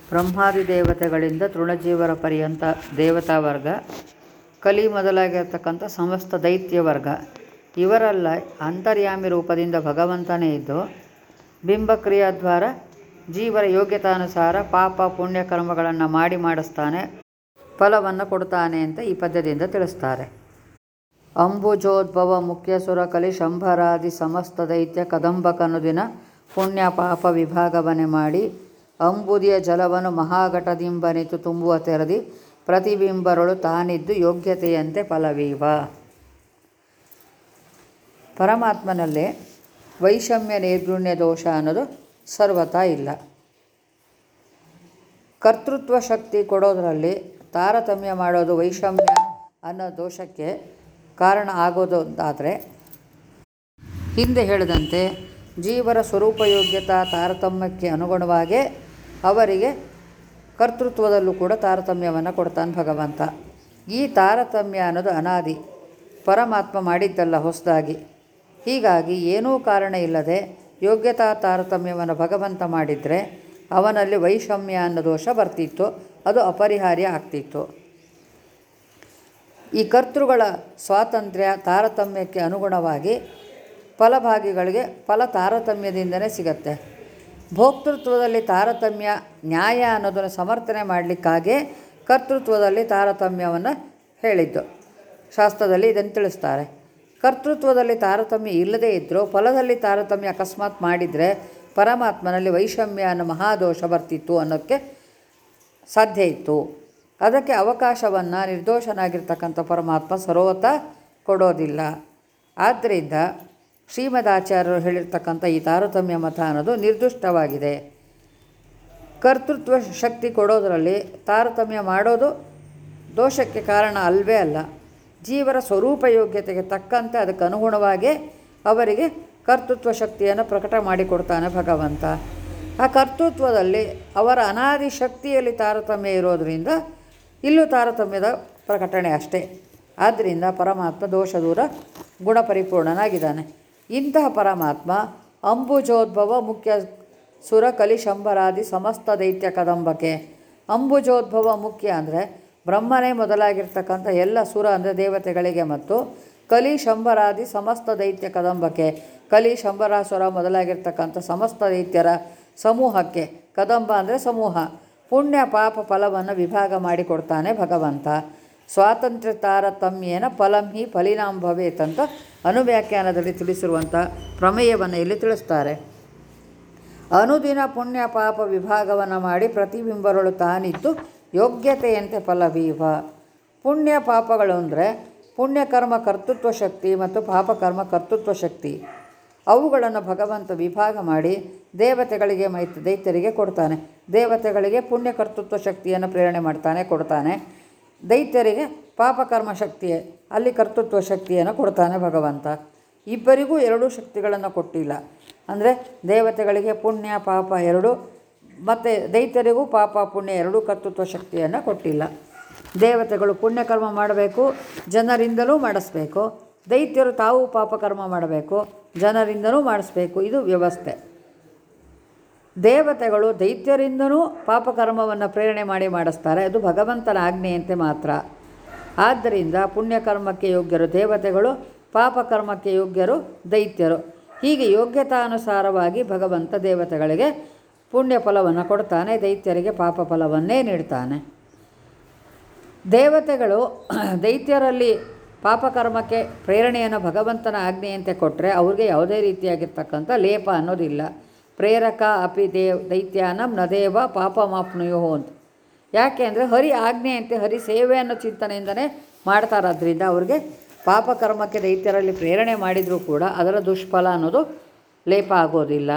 ಬ್ರಹ್ಮಾದಿ ದೇವತೆಗಳಿಂದ ತೃಣಜೀವರ ಪರ್ಯಂತ ದೇವತಾ ವರ್ಗ ಕಲಿ ಮೊದಲಾಗಿರ್ತಕ್ಕಂಥ ಸಮಸ್ತ ದೈತ್ಯ ವರ್ಗ ಇವರೆಲ್ಲ ಅಂತರ್ಯಾಮಿ ರೂಪದಿಂದ ಭಗವಂತನೇ ಇದ್ದು ಬಿಂಬಕ್ರಿಯಾದ್ವಾರ ಜೀವರ ಯೋಗ್ಯತಾನುಸಾರ ಪಾಪ ಪುಣ್ಯ ಕರ್ಮಗಳನ್ನು ಮಾಡಿ ಮಾಡಿಸ್ತಾನೆ ಫಲವನ್ನು ಕೊಡ್ತಾನೆ ಅಂತ ಈ ಪದ್ಯದಿಂದ ತಿಳಿಸ್ತಾರೆ ಅಂಬುಜೋದ್ಭವ ಮುಖ್ಯಸುರ ಕಲಿ ಶಂಭರಾದಿ ಸಮಸ್ತ ದೈತ್ಯ ಕದಂಬಕನುದಿನ ಪುಣ್ಯ ಪಾಪ ವಿಭಾಗವನೆ ಮಾಡಿ ಅಂಬುದಿಯ ಜಲವನ್ನು ಮಹಾಘಟದಿಂಬನಿತು ತುಂಬುವ ತೆರದಿ ಪ್ರತಿಬಿಂಬರಳು ತಾನಿದ್ದು ಯೋಗ್ಯತೆಯಂತೆ ಫಲವೀವ ಪರಮಾತ್ಮನಲ್ಲೇ ವೈಷಮ್ಯ ನಿರ್ಗುಣ್ಯ ದೋಷ ಅನ್ನೋದು ಸರ್ವತಾ ಇಲ್ಲ ಕರ್ತೃತ್ವ ಶಕ್ತಿ ಕೊಡೋದರಲ್ಲಿ ತಾರತಮ್ಯ ಮಾಡೋದು ವೈಷಮ್ಯ ಅನ್ನೋ ದೋಷಕ್ಕೆ ಕಾರಣ ಆಗೋದು ಅಂತಾದರೆ ಹಿಂದೆ ಹೇಳಿದಂತೆ ಜೀವರ ಸ್ವರೂಪಯೋಗ್ಯತಾ ತಾರತಮ್ಯಕ್ಕೆ ಅನುಗುಣವಾಗೇ ಅವರಿಗೆ ಕರ್ತೃತ್ವದಲ್ಲೂ ಕೂಡ ತಾರತಮ್ಯವನ್ನು ಕೊಡ್ತಾನೆ ಭಗವಂತ ಈ ತಾರತಮ್ಯ ಅನ್ನೋದು ಅನಾದಿ ಪರಮಾತ್ಮ ಮಾಡಿದ್ದಲ್ಲ ಹೊಸದಾಗಿ ಹೀಗಾಗಿ ಏನೂ ಕಾರಣ ಇಲ್ಲದೆ ಯೋಗ್ಯತಾ ತಾರತಮ್ಯವನ್ನು ಭಗವಂತ ಮಾಡಿದರೆ ಅವನಲ್ಲಿ ವೈಷಮ್ಯ ಅನ್ನೋ ದೋಷ ಬರ್ತಿತ್ತು ಅದು ಅಪರಿಹಾರ್ಯ ಆಗ್ತಿತ್ತು ಈ ಕರ್ತೃಗಳ ಸ್ವಾತಂತ್ರ್ಯ ತಾರತಮ್ಯಕ್ಕೆ ಅನುಗುಣವಾಗಿ ಫಲಭಾಗಿಗಳಿಗೆ ಫಲ ತಾರತಮ್ಯದಿಂದಲೇ ಸಿಗತ್ತೆ ಭೋಕ್ತೃತ್ವದಲ್ಲಿ ತಾರತಮ್ಯ ನ್ಯಾಯ ಅನ್ನೋದನ್ನು ಸಮರ್ಥನೆ ಮಾಡಲಿಕ್ಕಾಗೇ ಕರ್ತೃತ್ವದಲ್ಲಿ ತಾರತಮ್ಯವನ್ನು ಹೇಳಿದ್ದು ಶಾಸ್ತ್ರದಲ್ಲಿ ಇದನ್ನು ತಿಳಿಸ್ತಾರೆ ಕರ್ತೃತ್ವದಲ್ಲಿ ತಾರತಮ್ಯ ಇಲ್ಲದೇ ಇದ್ದರೂ ಫಲದಲ್ಲಿ ತಾರತಮ್ಯ ಅಕಸ್ಮಾತ್ ಮಾಡಿದರೆ ಪರಮಾತ್ಮನಲ್ಲಿ ವೈಷಮ್ಯ ಅನ್ನೋ ಮಹಾದೋಷ ಬರ್ತಿತ್ತು ಅನ್ನೋಕ್ಕೆ ಸಾಧ್ಯ ಇತ್ತು ಅದಕ್ಕೆ ಅವಕಾಶವನ್ನು ನಿರ್ದೋಷನಾಗಿರ್ತಕ್ಕಂಥ ಪರಮಾತ್ಮ ಸರ್ವತ ಕೊಡೋದಿಲ್ಲ ಆದ್ದರಿಂದ ಶ್ರೀಮದಾಚಾರ್ಯರು ಹೇಳಿರ್ತಕ್ಕಂಥ ಈ ತಾರತಮ್ಯ ಮತ ಅನ್ನೋದು ನಿರ್ದುಷ್ಟವಾಗಿದೆ ಕರ್ತೃತ್ವ ಶಕ್ತಿ ಕೊಡೋದರಲ್ಲಿ ತಾರತಮ್ಯ ಮಾಡೋದು ದೋಷಕ್ಕೆ ಕಾರಣ ಅಲ್ವೇ ಅಲ್ಲ ಜೀವರ ಸ್ವರೂಪ ಯೋಗ್ಯತೆಗೆ ತಕ್ಕಂತೆ ಅದಕ್ಕೆ ಅನುಗುಣವಾಗಿ ಅವರಿಗೆ ಕರ್ತೃತ್ವ ಶಕ್ತಿಯನ್ನು ಪ್ರಕಟ ಮಾಡಿಕೊಡ್ತಾನೆ ಭಗವಂತ ಆ ಕರ್ತೃತ್ವದಲ್ಲಿ ಅವರ ಅನಾದಿ ಶಕ್ತಿಯಲ್ಲಿ ತಾರತಮ್ಯ ಇರೋದರಿಂದ ಇಲ್ಲೂ ತಾರತಮ್ಯದ ಪ್ರಕಟಣೆ ಅಷ್ಟೇ ಆದ್ದರಿಂದ ಪರಮಾತ್ಮ ದೋಷ ದೂರ ಗುಣಪರಿಪೂರ್ಣನಾಗಿದ್ದಾನೆ ಇಂತಹ ಪರಮಾತ್ಮ ಅಂಬುಜೋದ್ಭವ ಮುಖ್ಯ ಸುರ ಕಲಿ ಶಂಭರಾದಿ ಸಮಸ್ತ ದೈತ್ಯ ಕದಂಬಕ್ಕೆ ಅಂಬುಜೋದ್ಭವ ಮುಖ್ಯ ಅಂದರೆ ಬ್ರಹ್ಮನೇ ಮೊದಲಾಗಿರ್ತಕ್ಕಂಥ ಎಲ್ಲ ಸುರ ಅಂದರೆ ದೇವತೆಗಳಿಗೆ ಮತ್ತು ಕಲಿ ಶಂಭರಾದಿ ಸಮಸ್ತ ದೈತ್ಯ ಕದಂಬಕ್ಕೆ ಕಲಿ ಶಂಭರಾಸುರ ಮೊದಲಾಗಿರ್ತಕ್ಕಂಥ ಸಮಸ್ತ ದೈತ್ಯರ ಸಮೂಹಕ್ಕೆ ಕದಂಬ ಅಂದರೆ ಸಮೂಹ ಪುಣ್ಯ ಪಾಪ ಫಲವನ್ನು ವಿಭಾಗ ಮಾಡಿಕೊಡ್ತಾನೆ ಭಗವಂತ ಸ್ವಾತಂತ್ರ್ಯ ತಾರತಮ್ಯೇನ ಫಲಂ ಹಿ ಫಲಿನಾಂ ಭವೇತ್ ಅಂತ ಅನುವ್ಯಾಖ್ಯಾನದಲ್ಲಿ ತಿಳಿಸಿರುವಂಥ ಪ್ರಮೇಯವನ್ನು ಇಲ್ಲಿ ತಿಳಿಸ್ತಾರೆ ಅನುದಿನ ಪುಣ್ಯ ಪಾಪ ವಿಭಾಗವನ್ನು ಮಾಡಿ ಪ್ರತಿಬಿಂಬರಳು ತಾನಿದ್ದು ಯೋಗ್ಯತೆಯಂತೆ ಫಲವೀವ ಪುಣ್ಯ ಪಾಪಗಳು ಅಂದರೆ ಪುಣ್ಯಕರ್ಮ ಕರ್ತೃತ್ವ ಶಕ್ತಿ ಮತ್ತು ಪಾಪಕರ್ಮ ಕರ್ತೃತ್ವ ಶಕ್ತಿ ಅವುಗಳನ್ನು ಭಗವಂತ ವಿಭಾಗ ಮಾಡಿ ದೇವತೆಗಳಿಗೆ ಮೈತ್ ದೈತ್ಯರಿಗೆ ಕೊಡ್ತಾನೆ ದೇವತೆಗಳಿಗೆ ಪುಣ್ಯ ಕರ್ತೃತ್ವ ಶಕ್ತಿಯನ್ನು ಪ್ರೇರಣೆ ಮಾಡ್ತಾನೆ ಕೊಡ್ತಾನೆ ದೈತ್ಯರಿಗೆ ಪಾಪಕರ್ಮ ಶಕ್ತಿ ಅಲ್ಲಿ ಕರ್ತೃತ್ವ ಶಕ್ತಿಯನ್ನು ಕೊಡ್ತಾನೆ ಭಗವಂತ ಇಬ್ಬರಿಗೂ ಎರಡೂ ಶಕ್ತಿಗಳನ್ನು ಕೊಟ್ಟಿಲ್ಲ ಅಂದರೆ ದೇವತೆಗಳಿಗೆ ಪುಣ್ಯ ಪಾಪ ಎರಡು ಮತ್ತು ದೈತ್ಯರಿಗೂ ಪಾಪ ಪುಣ್ಯ ಎರಡೂ ಕರ್ತೃತ್ವ ಶಕ್ತಿಯನ್ನು ಕೊಟ್ಟಿಲ್ಲ ದೇವತೆಗಳು ಪುಣ್ಯಕರ್ಮ ಮಾಡಬೇಕು ಜನರಿಂದಲೂ ಮಾಡಿಸ್ಬೇಕು ದೈತ್ಯರು ತಾವು ಪಾಪಕರ್ಮ ಮಾಡಬೇಕು ಜನರಿಂದಲೂ ಮಾಡಿಸ್ಬೇಕು ಇದು ವ್ಯವಸ್ಥೆ ದೇವತೆಗಳು ದೈತ್ಯರಿಂದನೂ ಪಾಪಕರ್ಮವನ್ನು ಪ್ರೇರಣೆ ಮಾಡಿ ಮಾಡಿಸ್ತಾರೆ ಅದು ಭಗವಂತನ ಆಜ್ಞೆಯಂತೆ ಮಾತ್ರ ಆದ್ದರಿಂದ ಪುಣ್ಯಕರ್ಮಕ್ಕೆ ಯೋಗ್ಯರು ದೇವತೆಗಳು ಪಾಪಕರ್ಮಕ್ಕೆ ಯೋಗ್ಯರು ದೈತ್ಯರು ಹೀಗೆ ಯೋಗ್ಯತಾನುಸಾರವಾಗಿ ಭಗವಂತ ದೇವತೆಗಳಿಗೆ ಪುಣ್ಯ ಫಲವನ್ನು ಕೊಡ್ತಾನೆ ದೈತ್ಯರಿಗೆ ಪಾಪ ಫಲವನ್ನೇ ನೀಡ್ತಾನೆ ದೇವತೆಗಳು ದೈತ್ಯರಲ್ಲಿ ಪಾಪಕರ್ಮಕ್ಕೆ ಪ್ರೇರಣೆಯನ್ನು ಭಗವಂತನ ಆಜ್ಞೆಯಂತೆ ಕೊಟ್ಟರೆ ಅವ್ರಿಗೆ ಯಾವುದೇ ರೀತಿಯಾಗಿರ್ತಕ್ಕಂಥ ಲೇಪ ಅನ್ನೋದಿಲ್ಲ ಪ್ರೇರಕ ಅಪಿ ದೇವ್ ದೈತ್ಯಾನಂ ನದೇವ ಪಾಪ ಮಾಪ್ನುಯೋ ಅಂತ ಯಾಕೆ ಅಂದರೆ ಹರಿ ಆಜ್ಞೆಯಂತೆ ಹರಿ ಸೇವೆ ಅನ್ನೋ ಚಿಂತನೆಯಿಂದನೇ ಮಾಡ್ತಾರಾದ್ರಿಂದ ಅವ್ರಿಗೆ ಪಾಪಕರ್ಮಕ್ಕೆ ದೈತ್ಯರಲ್ಲಿ ಪ್ರೇರಣೆ ಮಾಡಿದರೂ ಕೂಡ ಅದರ ದುಷ್ಫಲ ಅನ್ನೋದು ಲೇಪ ಆಗೋದಿಲ್ಲ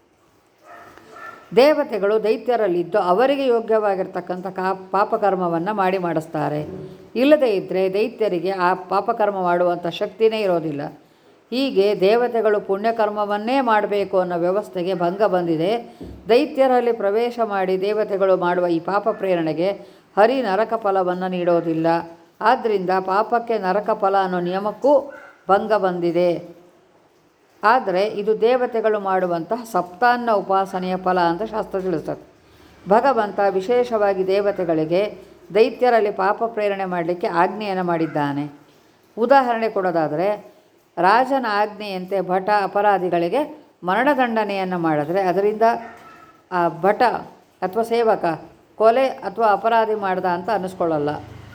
ದೇವತೆಗಳು ದೈತ್ಯರಲ್ಲಿದ್ದು ಅವರಿಗೆ ಯೋಗ್ಯವಾಗಿರ್ತಕ್ಕಂಥ ಕಾ ಪಾಪಕರ್ಮವನ್ನು ಮಾಡಿ ಮಾಡಿಸ್ತಾರೆ ಇಲ್ಲದೇ ಇದ್ದರೆ ದೈತ್ಯರಿಗೆ ಆ ಪಾಪಕರ್ಮ ಮಾಡುವಂಥ ಶಕ್ತಿನೇ ಇರೋದಿಲ್ಲ ಹೀಗೆ ದೇವತೆಗಳು ಪುಣ್ಯಕರ್ಮವನ್ನೇ ಮಾಡಬೇಕು ಅನ್ನೋ ವ್ಯವಸ್ಥೆಗೆ ಭಂಗ ಬಂದಿದೆ ದೈತ್ಯರಲ್ಲಿ ಪ್ರವೇಶ ಮಾಡಿ ದೇವತೆಗಳು ಮಾಡುವ ಈ ಪಾಪ ಪ್ರೇರಣೆಗೆ ಹರಿ ನರಕ ಫಲವನ್ನು ನೀಡೋದಿಲ್ಲ ಆದ್ದರಿಂದ ಪಾಪಕ್ಕೆ ನರಕ ಫಲ ಅನ್ನೋ ನಿಯಮಕ್ಕೂ ಭಂಗ ಬಂದಿದೆ ಆದರೆ ಇದು ದೇವತೆಗಳು ಮಾಡುವಂತಹ ಸಪ್ತಾನ್ನ ಉಪಾಸನೆಯ ಫಲ ಅಂತ ಶಾಸ್ತ್ರ ತಿಳಿಸ್ತದೆ ಭಗವಂತ ವಿಶೇಷವಾಗಿ ದೇವತೆಗಳಿಗೆ ದೈತ್ಯರಲ್ಲಿ ಪಾಪ ಪ್ರೇರಣೆ ಮಾಡಲಿಕ್ಕೆ ಆಜ್ಞೆಯನ್ನು ಮಾಡಿದ್ದಾನೆ ಉದಾಹರಣೆ ಕೊಡೋದಾದರೆ ರಾಜನ ಆಜ್ಞೆಯಂತೆ ಭಟ ಅಪರಾಧಿಗಳಿಗೆ ಮರಣದಂಡನೆಯನ್ನು ಮಾಡಿದ್ರೆ ಅದರಿಂದ ಆ ಭಟ ಅಥವಾ ಸೇವಕ ಕೊಲೆ ಅಥವಾ ಅಪರಾಧಿ ಮಾಡ್ದ ಅಂತ ಅನ್ನಿಸ್ಕೊಳ್ಳಲ್ಲ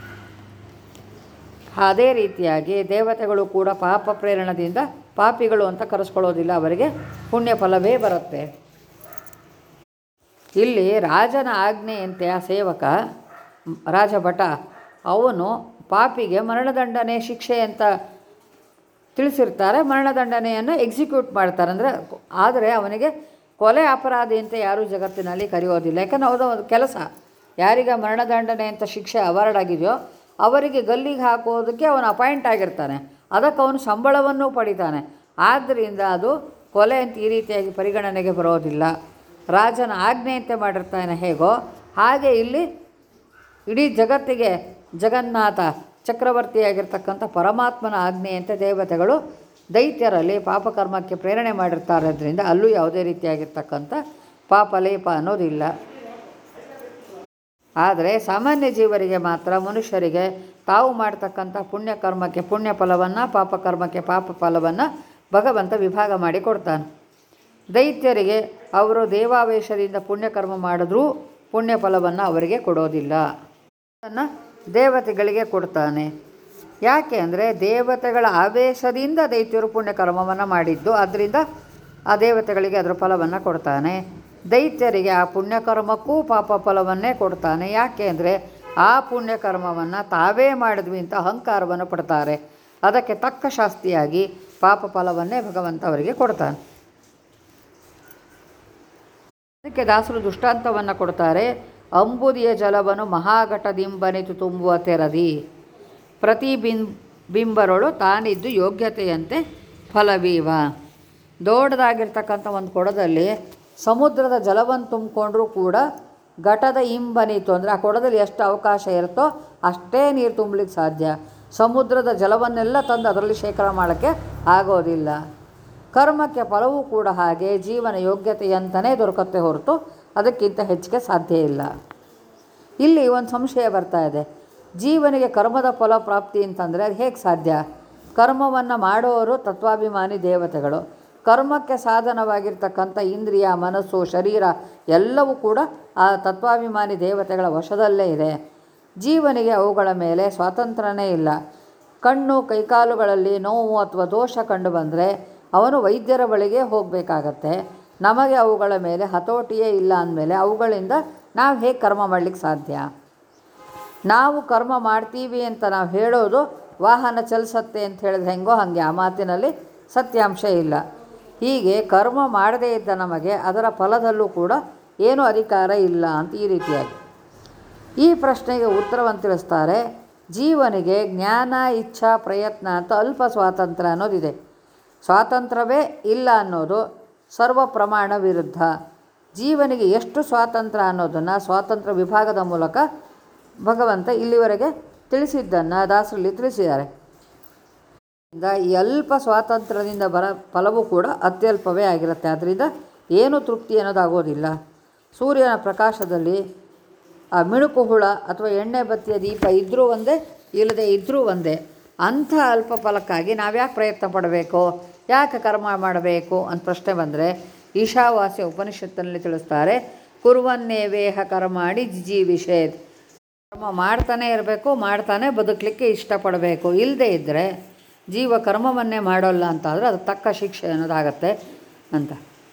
ಅದೇ ರೀತಿಯಾಗಿ ದೇವತೆಗಳು ಕೂಡ ಪಾಪ ಪ್ರೇರಣದಿಂದ ಪಾಪಿಗಳು ಅಂತ ಕರೆಸ್ಕೊಳ್ಳೋದಿಲ್ಲ ಅವರಿಗೆ ಪುಣ್ಯ ಫಲವೇ ಬರುತ್ತೆ ಇಲ್ಲಿ ರಾಜನ ಆಜ್ಞೆಯಂತೆ ಆ ಸೇವಕ ಮ್, ರಾಜಭಟ ಅವನು ಪಾಪಿಗೆ ಮರಣದಂಡನೆ ಶಿಕ್ಷೆ ಅಂತ ತಿಳಿಸಿರ್ತಾರೆ ಮರಣದಂಡನೆಯನ್ನು ಎಕ್ಸಿಕ್ಯೂಟ್ ಮಾಡ್ತಾರೆ ಅಂದರೆ ಆದರೆ ಅವನಿಗೆ ಕೊಲೆ ಅಪರಾಧಿ ಅಂತ ಯಾರೂ ಜಗತ್ತಿನಲ್ಲಿ ಕರೆಯೋದಿಲ್ಲ ಯಾಕಂದ್ರೆ ಅದು ಒಂದು ಕೆಲಸ ಯಾರಿಗೆ ಮರಣದಂಡನೆ ಅಂತ ಶಿಕ್ಷೆ ಅವಾರ್ಡ್ ಆಗಿದೆಯೋ ಅವರಿಗೆ ಗಲ್ಲಿಗೆ ಹಾಕೋದಕ್ಕೆ ಅವನು ಅಪಾಯಿಂಟ್ ಆಗಿರ್ತಾನೆ ಅದಕ್ಕೆ ಅವನು ಸಂಬಳವನ್ನು ಪಡಿತಾನೆ ಆದ್ದರಿಂದ ಅದು ಕೊಲೆ ಅಂತ ಈ ರೀತಿಯಾಗಿ ಪರಿಗಣನೆಗೆ ಬರೋದಿಲ್ಲ ರಾಜನ ಆಜ್ಞೆಯಂತೆ ಮಾಡಿರ್ತಾನೆ ಹೇಗೋ ಹಾಗೆ ಇಲ್ಲಿ ಇಡೀ ಜಗತ್ತಿಗೆ ಜಗನ್ನಾಥ ಚಕ್ರವರ್ತಿಯಾಗಿರ್ತಕ್ಕಂಥ ಪರಮಾತ್ಮನ ಆಜ್ಞೆಯಂತೆ ದೇವತೆಗಳು ದೈತ್ಯರಲ್ಲಿ ಪಾಪಕರ್ಮಕ್ಕೆ ಪ್ರೇರಣೆ ಮಾಡಿರ್ತಾರೋದ್ರಿಂದ ಅಲ್ಲೂ ಯಾವುದೇ ರೀತಿಯಾಗಿರ್ತಕ್ಕಂಥ ಪಾಪಲೇಪ ಅನ್ನೋದಿಲ್ಲ ಆದರೆ ಸಾಮಾನ್ಯ ಜೀವರಿಗೆ ಮಾತ್ರ ಮನುಷ್ಯರಿಗೆ ತಾವು ಮಾಡ್ತಕ್ಕಂಥ ಪುಣ್ಯಕರ್ಮಕ್ಕೆ ಪುಣ್ಯ ಫಲವನ್ನು ಪಾಪಕರ್ಮಕ್ಕೆ ಪಾಪ ಫಲವನ್ನು ಭಗವಂತ ವಿಭಾಗ ಮಾಡಿ ಕೊಡ್ತಾನೆ ದೈತ್ಯರಿಗೆ ಅವರು ದೇವಾವೇಶದಿಂದ ಪುಣ್ಯಕರ್ಮ ಮಾಡಿದ್ರೂ ಪುಣ್ಯ ಫಲವನ್ನು ಅವರಿಗೆ ಕೊಡೋದಿಲ್ಲ ಅದನ್ನು ದೇವತೆಗಳಿಗೆ ಕೊಡ್ತಾನೆ ಯಾಕೆ ಅಂದರೆ ದೇವತೆಗಳ ಆವೇಶದಿಂದ ದೈತ್ಯರು ಪುಣ್ಯಕರ್ಮವನ್ನು ಮಾಡಿದ್ದು ಅದರಿಂದ ಆ ದೇವತೆಗಳಿಗೆ ಅದರ ಫಲವನ್ನು ಕೊಡ್ತಾನೆ ದೈತ್ಯರಿಗೆ ಆ ಪುಣ್ಯಕರ್ಮಕ್ಕೂ ಪಾಪ ಫಲವನ್ನೇ ಕೊಡ್ತಾನೆ ಯಾಕೆ ಅಂದರೆ ಆ ಪುಣ್ಯಕರ್ಮವನ್ನು ತಾವೇ ಮಾಡಿದ್ವಿ ಅಂತ ಅಹಂಕಾರವನ್ನು ಪಡ್ತಾರೆ ಅದಕ್ಕೆ ತಕ್ಕ ಶಾಸ್ತಿಯಾಗಿ ಪಾಪ ಫಲವನ್ನೇ ಭಗವಂತ ಅವರಿಗೆ ಕೊಡ್ತಾನೆ ಅದಕ್ಕೆ ದಾಸರು ದೃಷ್ಟಾಂತವನ್ನು ಕೊಡ್ತಾರೆ ಅಂಬುದಿಯ ಜಲವನ್ನು ಮಹಾಘಟದಿಂಬನಿತು ತುಂಬುವ ತೆರದಿ ಪ್ರತಿ ಬಿಂ ಬಿಂಬರೊಳು ತಾನಿದ್ದು ಯೋಗ್ಯತೆಯಂತೆ ಫಲವೀವ ದೊಡ್ಡದಾಗಿರ್ತಕ್ಕಂಥ ಒಂದು ಕೊಡದಲ್ಲಿ ಸಮುದ್ರದ ಜಲವನ್ನು ತುಂಬಿಕೊಂಡ್ರೂ ಕೂಡ ಘಟದ ಇಂಬನಿತು ಅಂದರೆ ಆ ಕೊಡದಲ್ಲಿ ಎಷ್ಟು ಅವಕಾಶ ಇರುತ್ತೋ ಅಷ್ಟೇ ನೀರು ತುಂಬಲಿಕ್ಕೆ ಸಾಧ್ಯ ಸಮುದ್ರದ ಜಲವನ್ನೆಲ್ಲ ತಂದು ಅದರಲ್ಲಿ ಶೇಖರ ಮಾಡೋಕ್ಕೆ ಆಗೋದಿಲ್ಲ ಕರ್ಮಕ್ಕೆ ಫಲವೂ ಕೂಡ ಹಾಗೆ ಜೀವನ ಯೋಗ್ಯತೆಯಂತಲೇ ದೊರಕುತ್ತೆ ಹೊರತು ಅದಕ್ಕಿಂತ ಹೆಚ್ಚಿಗೆ ಸಾಧ್ಯ ಇಲ್ಲ ಇಲ್ಲಿ ಒಂದು ಸಂಶಯ ಬರ್ತಾ ಇದೆ ಜೀವನಿಗೆ ಕರ್ಮದ ಫಲ ಪ್ರಾಪ್ತಿ ಅಂತಂದರೆ ಅದು ಹೇಗೆ ಸಾಧ್ಯ ಕರ್ಮವನ್ನು ಮಾಡೋರು ತತ್ವಾಭಿಮಾನಿ ದೇವತೆಗಳು ಕರ್ಮಕ್ಕೆ ಸಾಧನವಾಗಿರ್ತಕ್ಕಂಥ ಇಂದ್ರಿಯ ಮನಸ್ಸು ಶರೀರ ಎಲ್ಲವೂ ಕೂಡ ಆ ತತ್ವಾಭಿಮಾನಿ ದೇವತೆಗಳ ವಶದಲ್ಲೇ ಇದೆ ಜೀವನಿಗೆ ಅವುಗಳ ಮೇಲೆ ಸ್ವಾತಂತ್ರ್ಯನೇ ಇಲ್ಲ ಕಣ್ಣು ಕೈಕಾಲುಗಳಲ್ಲಿ ನೋವು ಅಥವಾ ದೋಷ ಕಂಡು ಬಂದರೆ ಅವನು ವೈದ್ಯರ ಬಳಿಗೆ ಹೋಗಬೇಕಾಗತ್ತೆ ನಮಗೆ ಅವುಗಳ ಮೇಲೆ ಹತೋಟಿಯೇ ಇಲ್ಲ ಅಂದಮೇಲೆ ಅವುಗಳಿಂದ ನಾವು ಹೇಗೆ ಕರ್ಮ ಮಾಡಲಿಕ್ಕೆ ಸಾಧ್ಯ ನಾವು ಕರ್ಮ ಮಾಡ್ತೀವಿ ಅಂತ ನಾವು ಹೇಳೋದು ವಾಹನ ಚಲಿಸತ್ತೆ ಅಂತ ಹೇಳಿದ್ರೆ ಹೆಂಗೋ ಹಾಗೆ ಆ ಮಾತಿನಲ್ಲಿ ಸತ್ಯಾಂಶ ಇಲ್ಲ ಹೀಗೆ ಕರ್ಮ ಮಾಡದೇ ಇದ್ದ ನಮಗೆ ಅದರ ಫಲದಲ್ಲೂ ಕೂಡ ಏನೂ ಅಧಿಕಾರ ಇಲ್ಲ ಅಂತ ಈ ರೀತಿಯಾಗಿ ಈ ಪ್ರಶ್ನೆಗೆ ಉತ್ತರವನ್ನು ತಿಳಿಸ್ತಾರೆ ಜೀವನಿಗೆ ಜ್ಞಾನ ಇಚ್ಛಾ ಪ್ರಯತ್ನ ಅಂತ ಅಲ್ಪ ಸ್ವಾತಂತ್ರ್ಯ ಅನ್ನೋದಿದೆ ಸ್ವಾತಂತ್ರ್ಯವೇ ಇಲ್ಲ ಅನ್ನೋದು ಸರ್ವ ಪ್ರಮಾಣ ವಿರುದ್ಧ ಜೀವನಿಗೆ ಎಷ್ಟು ಸ್ವಾತಂತ್ರ್ಯ ಅನ್ನೋದನ್ನು ಸ್ವಾತಂತ್ರ್ಯ ವಿಭಾಗದ ಮೂಲಕ ಭಗವಂತ ಇಲ್ಲಿವರೆಗೆ ತಿಳಿಸಿದ್ದನ್ನು ದಾಸರಲ್ಲಿ ತಿಳಿಸಿದ್ದಾರೆ ಇಂದ ಈ ಅಲ್ಪ ಸ್ವಾತಂತ್ರ್ಯದಿಂದ ಬರ ಫಲವೂ ಕೂಡ ಅತ್ಯಲ್ಪವೇ ಆಗಿರುತ್ತೆ ಆದ್ದರಿಂದ ಏನು ತೃಪ್ತಿ ಅನ್ನೋದಾಗೋದಿಲ್ಲ ಸೂರ್ಯನ ಪ್ರಕಾಶದಲ್ಲಿ ಆ ಮಿಣುಕು ಹುಳ ಅಥವಾ ಎಣ್ಣೆ ಬತ್ತಿಯ ದೀಪ ಇದ್ದರೂ ಒಂದೇ ಇಲ್ಲದೆ ಇದ್ದರೂ ಒಂದೇ ಅಂಥ ಅಲ್ಪ ಫಲಕ್ಕಾಗಿ ನಾವ್ಯಾಕೆ ಪ್ರಯತ್ನ ಪಡಬೇಕು ಯಾಕೆ ಕರ್ಮ ಮಾಡಬೇಕು ಅಂತ ಪ್ರಶ್ನೆ ಬಂದರೆ ಈಶಾವಾಸ್ಯ ಉಪನಿಷತ್ತಿನಲ್ಲಿ ತಿಳಿಸ್ತಾರೆ ಕುರುವನ್ನೇವೇಹ ಕರ್ಮಾಡಿ ಜಿಜೀವಿಷೇದ್ ಕರ್ಮ ಮಾಡ್ತಾನೆ ಇರಬೇಕು ಮಾಡ್ತಾನೆ ಬದುಕಲಿಕ್ಕೆ ಇಷ್ಟಪಡಬೇಕು ಇಲ್ಲದೇ ಇದ್ದರೆ ಜೀವ ಕರ್ಮವನ್ನೇ ಮಾಡೋಲ್ಲ ಅಂತಾದರೆ ಅದಕ್ಕೆ ತಕ್ಕ ಶಿಕ್ಷೆ ಅನ್ನೋದಾಗತ್ತೆ ಅಂತ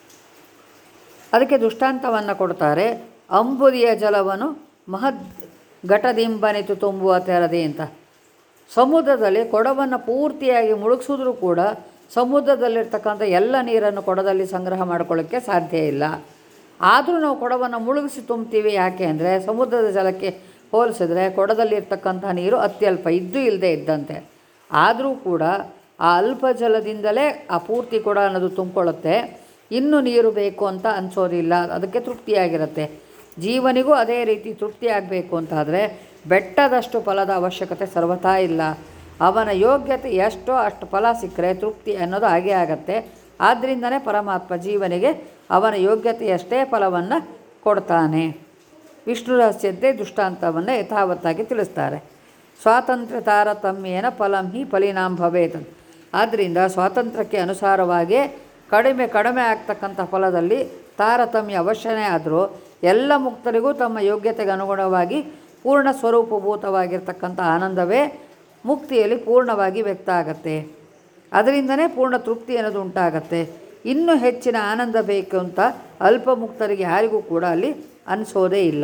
ಅದಕ್ಕೆ ದೃಷ್ಟಾಂತವನ್ನು ಕೊಡ್ತಾರೆ ಅಂಬುದಿಯ ಜಲವನ್ನು ಮಹದ್ ಘಟದಿಂಬನಿತು ತುಂಬುವ ತೆರದಿ ಅಂತ ಸಮುದ್ರದಲ್ಲಿ ಕೊಡವನ್ನು ಪೂರ್ತಿಯಾಗಿ ಮುಳುಗಿಸಿದ್ರೂ ಕೂಡ ಸಮುದ್ರದಲ್ಲಿರ್ತಕ್ಕಂಥ ಎಲ್ಲ ನೀರನ್ನು ಕೊಡದಲ್ಲಿ ಸಂಗ್ರಹ ಮಾಡ್ಕೊಳ್ಳೋಕ್ಕೆ ಸಾಧ್ಯ ಇಲ್ಲ ಆದರೂ ನಾವು ಕೊಡವನ್ನು ಮುಳುಗಿಸಿ ತುಂಬ್ತೀವಿ ಯಾಕೆ ಅಂದರೆ ಸಮುದ್ರದ ಜಲಕ್ಕೆ ಹೋಲಿಸಿದ್ರೆ ಕೊಡದಲ್ಲಿರ್ತಕ್ಕಂಥ ನೀರು ಅತ್ಯಲ್ಪ ಇದ್ದೂ ಇಲ್ಲದೆ ಇದ್ದಂತೆ ಆದರೂ ಕೂಡ ಆ ಅಲ್ಪ ಜಲದಿಂದಲೇ ಆ ಪೂರ್ತಿ ಕೊಡ ಅನ್ನೋದು ತುಂಬಿಕೊಳ್ಳುತ್ತೆ ಇನ್ನೂ ನೀರು ಬೇಕು ಅಂತ ಅನಿಸೋದಿಲ್ಲ ಅದಕ್ಕೆ ತೃಪ್ತಿಯಾಗಿರುತ್ತೆ ಜೀವನಿಗೂ ಅದೇ ರೀತಿ ತೃಪ್ತಿ ಆಗಬೇಕು ಅಂತಾದರೆ ಬೆಟ್ಟದಷ್ಟು ಫಲದ ಅವಶ್ಯಕತೆ ಸರ್ವಥಾ ಇಲ್ಲ ಅವನ ಯೋಗ್ಯತೆ ಎಷ್ಟೋ ಅಷ್ಟು ಫಲ ಸಿಕ್ಕರೆ ತೃಪ್ತಿ ಅನ್ನೋದು ಹಾಗೇ ಆಗತ್ತೆ ಆದ್ದರಿಂದನೇ ಪರಮಾತ್ಮ ಜೀವನಿಗೆ ಅವನ ಯೋಗ್ಯತೆಯಷ್ಟೇ ಫಲವನ್ನು ಕೊಡ್ತಾನೆ ವಿಷ್ಣು ರಹಸ್ಯದ್ದೇ ದೃಷ್ಟಾಂತವನ್ನು ಯಥಾವತ್ತಾಗಿ ತಿಳಿಸ್ತಾರೆ ಸ್ವಾತಂತ್ರ್ಯ ತಾರತಮ್ಯೇನ ಫಲಂ ಹಿ ಫಲಿನಾಂ ಭವೇತ್ ಆದ್ದರಿಂದ ಸ್ವಾತಂತ್ರ್ಯಕ್ಕೆ ಅನುಸಾರವಾಗಿಯೇ ಕಡಿಮೆ ಕಡಿಮೆ ಆಗ್ತಕ್ಕಂಥ ಫಲದಲ್ಲಿ ತಾರತಮ್ಯ ಅವಶ್ಯನೇ ಆದರೂ ಎಲ್ಲ ಮುಕ್ತರಿಗೂ ತಮ್ಮ ಯೋಗ್ಯತೆಗೆ ಅನುಗುಣವಾಗಿ ಪೂರ್ಣ ಸ್ವರೂಪಭೂತವಾಗಿರ್ತಕ್ಕಂಥ ಆನಂದವೇ ಮುಕ್ತಿಯಲ್ಲಿ ಪೂರ್ಣವಾಗಿ ವ್ಯಕ್ತ ಆಗತ್ತೆ ಅದರಿಂದನೇ ಪೂರ್ಣ ತೃಪ್ತಿ ಅನ್ನೋದು ಉಂಟಾಗತ್ತೆ ಇನ್ನೂ ಹೆಚ್ಚಿನ ಆನಂದ ಬೇಕು ಅಂತ ಅಲ್ಪ ಮುಕ್ತರಿಗೆ ಯಾರಿಗೂ ಕೂಡ ಅಲ್ಲಿ ಅನಿಸೋದೇ ಇಲ್ಲ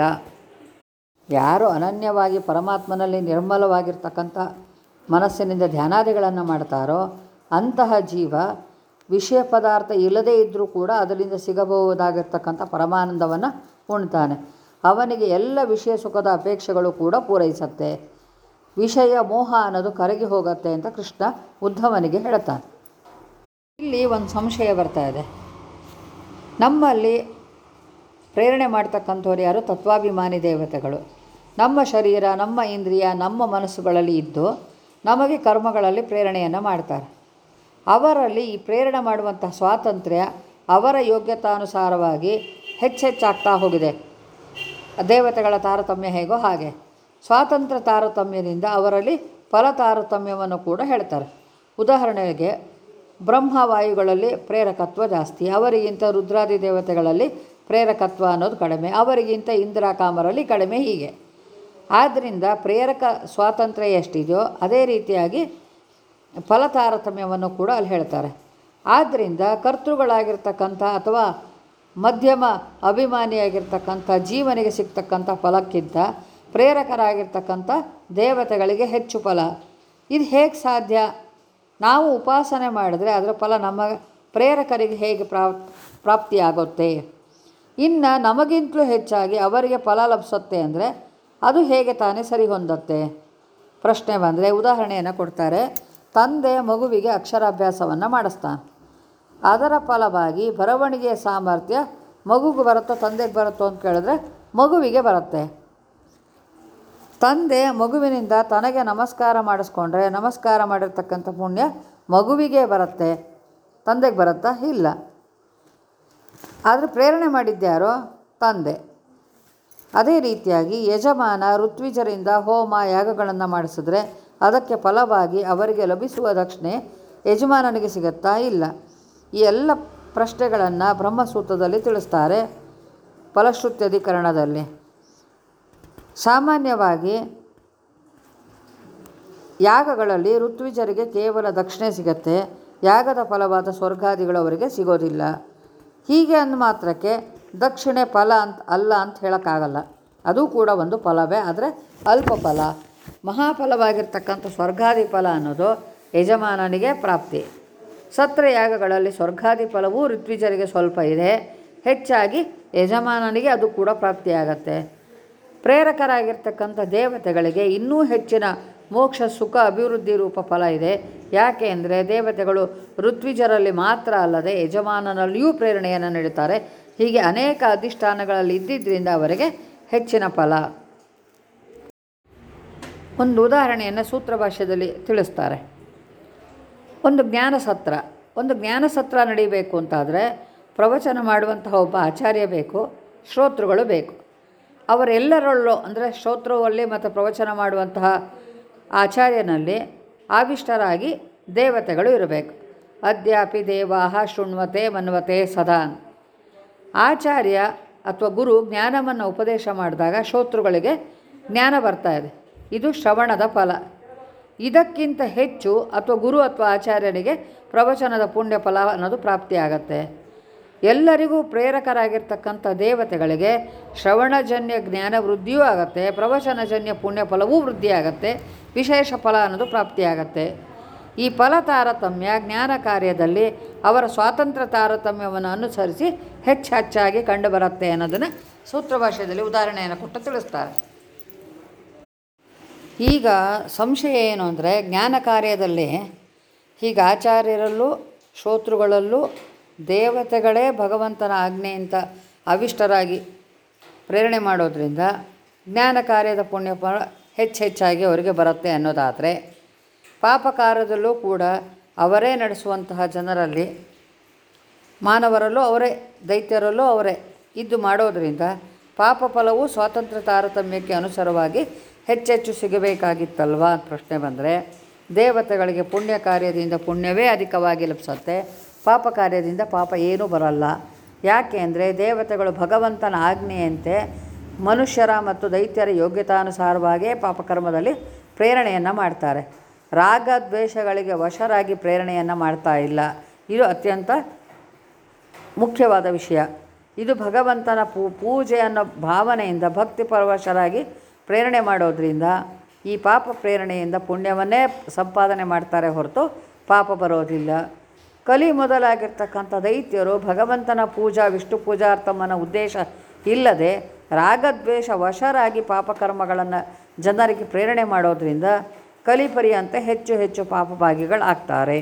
ಯಾರು ಅನನ್ಯವಾಗಿ ಪರಮಾತ್ಮನಲ್ಲಿ ನಿರ್ಮಲವಾಗಿರ್ತಕ್ಕಂಥ ಮನಸ್ಸಿನಿಂದ ಧ್ಯಾನಾದಿಗಳನ್ನು ಮಾಡ್ತಾರೋ ಅಂತಹ ಜೀವ ವಿಷಯ ಪದಾರ್ಥ ಇಲ್ಲದೇ ಇದ್ದರೂ ಕೂಡ ಅದರಿಂದ ಸಿಗಬಹುದಾಗಿರ್ತಕ್ಕಂಥ ಪರಮಾನಂದವನ್ನು ಉಣ್ತಾನೆ ಅವನಿಗೆ ಎಲ್ಲ ವಿಷಯ ಸುಖದ ಅಪೇಕ್ಷೆಗಳು ಕೂಡ ಪೂರೈಸುತ್ತೆ ವಿಷಯ ಮೋಹ ಅನ್ನೋದು ಕರಗಿ ಹೋಗುತ್ತೆ ಅಂತ ಕೃಷ್ಣ ಉದ್ಧವನಿಗೆ ಹೇಳ್ತಾನೆ ಇಲ್ಲಿ ಒಂದು ಸಂಶಯ ಬರ್ತಾ ಇದೆ ನಮ್ಮಲ್ಲಿ ಪ್ರೇರಣೆ ಮಾಡ್ತಕ್ಕಂಥವ್ರು ಯಾರು ತತ್ವಾಭಿಮಾನಿ ದೇವತೆಗಳು ನಮ್ಮ ಶರೀರ ನಮ್ಮ ಇಂದ್ರಿಯ ನಮ್ಮ ಮನಸ್ಸುಗಳಲ್ಲಿ ಇದ್ದು ನಮಗೆ ಕರ್ಮಗಳಲ್ಲಿ ಪ್ರೇರಣೆಯನ್ನು ಮಾಡ್ತಾರೆ ಅವರಲ್ಲಿ ಈ ಪ್ರೇರಣೆ ಮಾಡುವಂಥ ಸ್ವಾತಂತ್ರ್ಯ ಅವರ ಯೋಗ್ಯತಾನುಸಾರವಾಗಿ ಹೆಚ್ಚೆಚ್ಚಾಗ್ತಾ ಹೋಗಿದೆ ದೇವತೆಗಳ ತಾರತಮ್ಯ ಹೇಗೋ ಹಾಗೆ ಸ್ವಾತಂತ್ರ್ಯ ತಾರತಮ್ಯದಿಂದ ಅವರಲ್ಲಿ ಫಲ ತಾರತಮ್ಯವನ್ನು ಕೂಡ ಹೇಳ್ತಾರೆ ಉದಾಹರಣೆಗೆ ಬ್ರಹ್ಮವಾಯುಗಳಲ್ಲಿ ಪ್ರೇರಕತ್ವ ಜಾಸ್ತಿ ಅವರಿಗಿಂತ ರುದ್ರಾದಿ ದೇವತೆಗಳಲ್ಲಿ ಪ್ರೇರಕತ್ವ ಅನ್ನೋದು ಕಡಿಮೆ ಅವರಿಗಿಂತ ಇಂದ್ರ ಕಾಮರಲ್ಲಿ ಕಡಿಮೆ ಹೀಗೆ ಆದ್ದರಿಂದ ಪ್ರೇರಕ ಸ್ವಾತಂತ್ರ್ಯ ಎಷ್ಟಿದೆಯೋ ಅದೇ ರೀತಿಯಾಗಿ ಫಲ ತಾರತಮ್ಯವನ್ನು ಕೂಡ ಅಲ್ಲಿ ಹೇಳ್ತಾರೆ ಆದ್ದರಿಂದ ಕರ್ತೃಗಳಾಗಿರ್ತಕ್ಕಂಥ ಅಥವಾ ಮಧ್ಯಮ ಅಭಿಮಾನಿಯಾಗಿರ್ತಕ್ಕಂಥ ಜೀವನಿಗೆ ಸಿಗ್ತಕ್ಕಂಥ ಫಲಕ್ಕಿಂತ ಪ್ರೇರಕರಾಗಿರ್ತಕ್ಕಂಥ ದೇವತೆಗಳಿಗೆ ಹೆಚ್ಚು ಫಲ ಇದು ಹೇಗೆ ಸಾಧ್ಯ ನಾವು ಉಪಾಸನೆ ಮಾಡಿದ್ರೆ ಅದರ ಫಲ ನಮ್ಮ ಪ್ರೇರಕರಿಗೆ ಹೇಗೆ ಪ್ರಾಪ್ ಪ್ರಾಪ್ತಿಯಾಗುತ್ತೆ ಇನ್ನು ನಮಗಿಂತಲೂ ಹೆಚ್ಚಾಗಿ ಅವರಿಗೆ ಫಲ ಲಭಿಸುತ್ತೆ ಅಂದರೆ ಅದು ಹೇಗೆ ತಾನೇ ಸರಿ ಹೊಂದತ್ತೆ ಪ್ರಶ್ನೆ ಬಂದರೆ ಉದಾಹರಣೆಯನ್ನು ಕೊಡ್ತಾರೆ ತಂದೆ ಮಗುವಿಗೆ ಅಕ್ಷರಾಭ್ಯಾಸವನ್ನು ಮಾಡಿಸ್ತಾನೆ ಅದರ ಫಲವಾಗಿ ಬರವಣಿಗೆಯ ಸಾಮರ್ಥ್ಯ ಮಗುಗೆ ಬರುತ್ತೋ ತಂದೆಗೆ ಬರುತ್ತೋ ಅಂತ ಕೇಳಿದ್ರೆ ಮಗುವಿಗೆ ಬರುತ್ತೆ ತಂದೆ ಮಗುವಿನಿಂದ ತನಗೆ ನಮಸ್ಕಾರ ಮಾಡಿಸ್ಕೊಂಡ್ರೆ ನಮಸ್ಕಾರ ಮಾಡಿರ್ತಕ್ಕಂಥ ಪುಣ್ಯ ಮಗುವಿಗೆ ಬರುತ್ತೆ ತಂದೆಗೆ ಬರುತ್ತಾ ಇಲ್ಲ ಆದರೆ ಪ್ರೇರಣೆ ಮಾಡಿದ್ದ್ಯಾರೋ ತಂದೆ ಅದೇ ರೀತಿಯಾಗಿ ಯಜಮಾನ ಋತ್ವಿಜರಿಂದ ಹೋಮ ಯಾಗಗಳನ್ನು ಮಾಡಿಸಿದ್ರೆ ಅದಕ್ಕೆ ಫಲವಾಗಿ ಅವರಿಗೆ ಲಭಿಸುವ ದಕ್ಷಿಣೆ ಯಜಮಾನನಿಗೆ ಸಿಗುತ್ತಾ ಇಲ್ಲ ಈ ಎಲ್ಲ ಪ್ರಶ್ನೆಗಳನ್ನು ಬ್ರಹ್ಮಸೂತ್ರದಲ್ಲಿ ತಿಳಿಸ್ತಾರೆ ಫಲಶ್ರುತ್ಯಧಿಕರಣದಲ್ಲಿ ಸಾಮಾನ್ಯವಾಗಿ ಯಾಗಗಳಲ್ಲಿ ಋತ್ವಿಜರಿಗೆ ಕೇವಲ ದಕ್ಷಿಣೆ ಸಿಗತ್ತೆ ಯಾಗದ ಫಲವಾದ ಸ್ವರ್ಗಾದಿಗಳು ಅವರಿಗೆ ಸಿಗೋದಿಲ್ಲ ಹೀಗೆ ಅಂದ ಮಾತ್ರಕ್ಕೆ ದಕ್ಷಿಣೆ ಫಲ ಅಂತ ಅಲ್ಲ ಅಂತ ಹೇಳೋಕ್ಕಾಗಲ್ಲ ಅದು ಕೂಡ ಒಂದು ಫಲವೇ ಆದರೆ ಅಲ್ಪ ಫಲ ಮಹಾಫಲವಾಗಿರ್ತಕ್ಕಂಥ ಸ್ವರ್ಗಾದಿ ಫಲ ಅನ್ನೋದು ಯಜಮಾನನಿಗೆ ಪ್ರಾಪ್ತಿ ಸತ್ರ ಯಾಗಗಳಲ್ಲಿ ಸ್ವರ್ಗಾದಿ ಫಲವೂ ಋತ್ವಿಜರಿಗೆ ಸ್ವಲ್ಪ ಇದೆ ಹೆಚ್ಚಾಗಿ ಯಜಮಾನನಿಗೆ ಅದು ಕೂಡ ಪ್ರಾಪ್ತಿಯಾಗತ್ತೆ ಪ್ರೇರಕರಾಗಿರ್ತಕ್ಕಂಥ ದೇವತೆಗಳಿಗೆ ಇನ್ನೂ ಹೆಚ್ಚಿನ ಮೋಕ್ಷ ಸುಖ ಅಭಿವೃದ್ಧಿ ರೂಪ ಫಲ ಇದೆ ಯಾಕೆ ಅಂದರೆ ದೇವತೆಗಳು ಋತ್ವಿಜರಲ್ಲಿ ಮಾತ್ರ ಅಲ್ಲದೆ ಯಜಮಾನನಲ್ಲಿಯೂ ಪ್ರೇರಣೆಯನ್ನು ನೀಡುತ್ತಾರೆ ಹೀಗೆ ಅನೇಕ ಅಧಿಷ್ಠಾನಗಳಲ್ಲಿ ಇದ್ದಿದ್ದರಿಂದ ಅವರಿಗೆ ಹೆಚ್ಚಿನ ಫಲ ಒಂದು ಉದಾಹರಣೆಯನ್ನು ಸೂತ್ರ ಭಾಷ್ಯದಲ್ಲಿ ತಿಳಿಸ್ತಾರೆ ಒಂದು ಜ್ಞಾನ ಸತ್ರ ಒಂದು ಜ್ಞಾನ ಸತ್ರ ನಡೀಬೇಕು ಅಂತಾದರೆ ಪ್ರವಚನ ಮಾಡುವಂತಹ ಒಬ್ಬ ಆಚಾರ್ಯ ಬೇಕು ಶ್ರೋತೃಗಳು ಬೇಕು ಅವರೆಲ್ಲರಲ್ಲೂ ಅಂದರೆ ಶ್ರೋತೃವಲ್ಲಿ ಮತ್ತು ಪ್ರವಚನ ಮಾಡುವಂತಹ ಆಚಾರ್ಯನಲ್ಲಿ ಆವಿಷ್ಟರಾಗಿ ದೇವತೆಗಳು ಇರಬೇಕು ಅದ್ಯಾಪಿ ದೇವಾಹ ಶೃಣ್ವತೆ ಮನ್ವತೆ ಸದಾ ಆಚಾರ್ಯ ಅಥವಾ ಗುರು ಜ್ಞಾನವನ್ನು ಉಪದೇಶ ಮಾಡಿದಾಗ ಶ್ರೋತೃಗಳಿಗೆ ಜ್ಞಾನ ಬರ್ತಾ ಇದೆ ಇದು ಶ್ರವಣದ ಫಲ ಇದಕ್ಕಿಂತ ಹೆಚ್ಚು ಅಥವಾ ಗುರು ಅಥವಾ ಆಚಾರ್ಯನಿಗೆ ಪ್ರವಚನದ ಪುಣ್ಯ ಫಲ ಅನ್ನೋದು ಪ್ರಾಪ್ತಿಯಾಗತ್ತೆ ಎಲ್ಲರಿಗೂ ಪ್ರೇರಕರಾಗಿರ್ತಕ್ಕಂಥ ದೇವತೆಗಳಿಗೆ ಶ್ರವಣಜನ್ಯ ಜ್ಞಾನ ವೃದ್ಧಿಯೂ ಆಗುತ್ತೆ ಪ್ರವಚನಜನ್ಯ ಪುಣ್ಯ ಫಲವೂ ವೃದ್ಧಿಯಾಗತ್ತೆ ವಿಶೇಷ ಫಲ ಅನ್ನೋದು ಪ್ರಾಪ್ತಿಯಾಗತ್ತೆ ಈ ಫಲ ತಾರತಮ್ಯ ಜ್ಞಾನ ಕಾರ್ಯದಲ್ಲಿ ಅವರ ಸ್ವಾತಂತ್ರ್ಯ ತಾರತಮ್ಯವನ್ನು ಅನುಸರಿಸಿ ಹೆಚ್ಚು ಹೆಚ್ಚಾಗಿ ಕಂಡುಬರುತ್ತೆ ಅನ್ನೋದನ್ನು ಸೂತ್ರ ಭಾಷೆಯಲ್ಲಿ ಉದಾಹರಣೆಯನ್ನು ಕೊಟ್ಟು ತಿಳಿಸ್ತಾರೆ ಈಗ ಸಂಶಯ ಏನು ಅಂದರೆ ಜ್ಞಾನ ಕಾರ್ಯದಲ್ಲಿ ಹೀಗೆ ಆಚಾರ್ಯರಲ್ಲೂ ಶ್ರೋತೃಗಳಲ್ಲೂ ದೇವತೆಗಳೇ ಭಗವಂತನ ಆಜ್ಞೆಯಿಂದ ಅವಿಷ್ಟರಾಗಿ ಪ್ರೇರಣೆ ಮಾಡೋದ್ರಿಂದ ಜ್ಞಾನ ಕಾರ್ಯದ ಪುಣ್ಯ ಫಲ ಹೆಚ್ಚು ಹೆಚ್ಚಾಗಿ ಅವರಿಗೆ ಬರುತ್ತೆ ಅನ್ನೋದಾದರೆ ಪಾಪ ಕಾರ್ಯದಲ್ಲೂ ಕೂಡ ಅವರೇ ನಡೆಸುವಂತಹ ಜನರಲ್ಲಿ ಮಾನವರಲ್ಲೂ ಅವರೇ ದೈತ್ಯರಲ್ಲೂ ಅವರೇ ಇದ್ದು ಮಾಡೋದರಿಂದ ಪಾಪ ಫಲವು ಸ್ವಾತಂತ್ರ್ಯ ತಾರತಮ್ಯಕ್ಕೆ ಅನುಸಾರವಾಗಿ ಹೆಚ್ಚೆಚ್ಚು ಸಿಗಬೇಕಾಗಿತ್ತಲ್ವಾ ಅಂತ ಪ್ರಶ್ನೆ ಬಂದರೆ ದೇವತೆಗಳಿಗೆ ಪುಣ್ಯ ಕಾರ್ಯದಿಂದ ಪುಣ್ಯವೇ ಅಧಿಕವಾಗಿ ಲಭಿಸುತ್ತೆ ಪಾಪ ಕಾರ್ಯದಿಂದ ಪಾಪ ಏನೂ ಬರಲ್ಲ ಯಾಕೆ ಅಂದರೆ ದೇವತೆಗಳು ಭಗವಂತನ ಆಜ್ಞೆಯಂತೆ ಮನುಷ್ಯರ ಮತ್ತು ದೈತ್ಯರ ಯೋಗ್ಯತಾನುಸಾರವಾಗಿಯೇ ಪಾಪಕರ್ಮದಲ್ಲಿ ಪ್ರೇರಣೆಯನ್ನು ಮಾಡ್ತಾರೆ ರಾಗ ದ್ವೇಷಗಳಿಗೆ ವಶರಾಗಿ ಪ್ರೇರಣೆಯನ್ನು ಮಾಡ್ತಾ ಇಲ್ಲ ಇದು ಅತ್ಯಂತ ಮುಖ್ಯವಾದ ವಿಷಯ ಇದು ಭಗವಂತನ ಪೂ ಪೂಜೆ ಅನ್ನೋ ಭಾವನೆಯಿಂದ ಭಕ್ತಿ ಪರವಶರಾಗಿ ಪ್ರೇರಣೆ ಮಾಡೋದ್ರಿಂದ ಈ ಪಾಪ ಪ್ರೇರಣೆಯಿಂದ ಪುಣ್ಯವನ್ನೇ ಸಂಪಾದನೆ ಮಾಡ್ತಾರೆ ಹೊರತು ಪಾಪ ಬರೋದಿಲ್ಲ ಕಲಿ ಮೊದಲಾಗಿರ್ತಕ್ಕಂಥ ದೈತ್ಯರು ಭಗವಂತನ ಪೂಜಾ ವಿಷ್ಣು ಪೂಜಾರ್ಥಮನ ಉದ್ದೇಶ ಇಲ್ಲದೆ ರಾಗದ್ವೇಷ ವಶರಾಗಿ ಪಾಪಕರ್ಮಗಳನ್ನು ಜನರಿಗೆ ಪ್ರೇರಣೆ ಮಾಡೋದ್ರಿಂದ ಕಲಿಪರ್ಯಂತ ಹೆಚ್ಚು ಹೆಚ್ಚು ಪಾಪಭಾಗಿಗಳಾಗ್ತಾರೆ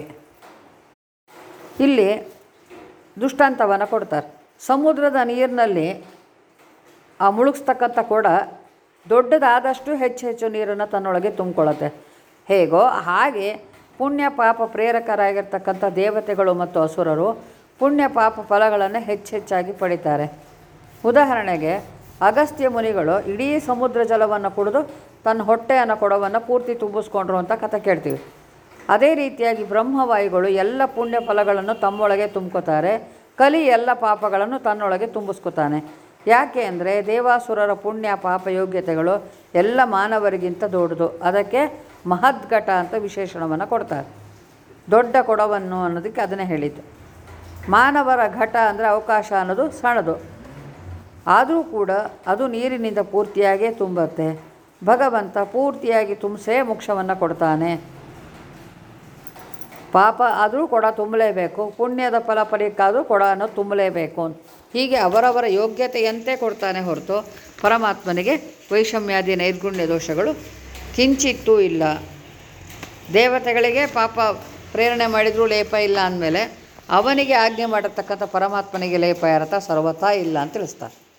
ಇಲ್ಲಿ ದೃಷ್ಟಾಂತವನ್ನು ಕೊಡ್ತಾರೆ ಸಮುದ್ರದ ನೀರಿನಲ್ಲಿ ಆ ಮುಳುಗಿಸ್ತಕ್ಕಂಥ ಕೊಡ ದೊಡ್ಡದಾದಷ್ಟು ಹೆಚ್ಚು ಹೆಚ್ಚು ನೀರನ್ನು ತನ್ನೊಳಗೆ ತುಂಬಿಕೊಳ್ಳುತ್ತೆ ಹೇಗೋ ಹಾಗೆ ಪುಣ್ಯ ಪಾಪ ಪ್ರೇರಕರಾಗಿರ್ತಕ್ಕಂಥ ದೇವತೆಗಳು ಮತ್ತು ಅಸುರರು ಪುಣ್ಯ ಪಾಪ ಫಲಗಳನ್ನು ಹೆಚ್ಚೆಚ್ಚಾಗಿ ಪಡಿತಾರೆ ಉದಾಹರಣೆಗೆ ಅಗಸ್ತ್ಯ ಮುನಿಗಳು ಇಡೀ ಸಮುದ್ರ ಜಲವನ್ನು ಕುಡಿದು ತನ್ನ ಹೊಟ್ಟೆಯನ್ನು ಕೊಡವನ್ನು ಪೂರ್ತಿ ತುಂಬಿಸ್ಕೊಂಡ್ರು ಅಂತ ಕಥೆ ಕೇಳ್ತೀವಿ ಅದೇ ರೀತಿಯಾಗಿ ಬ್ರಹ್ಮವಾಯುಗಳು ಎಲ್ಲ ಪುಣ್ಯ ಫಲಗಳನ್ನು ತಮ್ಮೊಳಗೆ ತುಂಬ್ಕೋತಾರೆ ಕಲಿ ಎಲ್ಲ ಪಾಪಗಳನ್ನು ತನ್ನೊಳಗೆ ತುಂಬಿಸ್ಕೊತಾನೆ ಯಾಕೆ ಅಂದರೆ ದೇವಾಸುರರ ಪುಣ್ಯ ಪಾಪ ಯೋಗ್ಯತೆಗಳು ಎಲ್ಲ ಮಾನವರಿಗಿಂತ ದೊಡ್ಡದು ಅದಕ್ಕೆ ಮಹದ್ಘಟ ಅಂತ ವಿಶೇಷಣವನ್ನು ಕೊಡ್ತಾರೆ ದೊಡ್ಡ ಕೊಡವನ್ನು ಅನ್ನೋದಕ್ಕೆ ಅದನ್ನೇ ಹೇಳಿದ್ದು ಮಾನವರ ಘಟ ಅಂದರೆ ಅವಕಾಶ ಅನ್ನೋದು ಸಣ್ಣದು ಆದರೂ ಕೂಡ ಅದು ನೀರಿನಿಂದ ಪೂರ್ತಿಯಾಗೇ ತುಂಬುತ್ತೆ ಭಗವಂತ ಪೂರ್ತಿಯಾಗಿ ತುಂಬಿಸೇ ಮೋಕ್ಷವನ್ನು ಕೊಡ್ತಾನೆ ಪಾಪ ಆದರೂ ಕೊಡ ತುಂಬಲೇಬೇಕು ಪುಣ್ಯದ ಫಲ ಪಡೆಯಕ್ಕಾದರೂ ಕೊಡ ಅನ್ನೋದು ತುಂಬಲೇಬೇಕು ಹೀಗೆ ಅವರವರ ಯೋಗ್ಯತೆಯಂತೆ ಕೊಡ್ತಾನೆ ಹೊರತು ಪರಮಾತ್ಮನಿಗೆ ವೈಷಮ್ಯಾದಿ ನೈರ್ಗುಣ್ಯ ದೋಷಗಳು ಕಿಂಚಿತ್ತೂ ಇಲ್ಲ ದೇವತೆಗಳಿಗೆ ಪಾಪ ಪ್ರೇರಣೆ ಮಾಡಿದರೂ ಲೇಪ ಇಲ್ಲ ಅಂದಮೇಲೆ ಅವನಿಗೆ ಆಜ್ಞೆ ಮಾಡತಕ್ಕಂಥ ಪರಮಾತ್ಮನಿಗೆ ಲೇಪ ಇರತ್ತ ಸರ್ವತಾ ಇಲ್ಲ ಅಂತ ತಿಳಿಸ್ತಾರೆ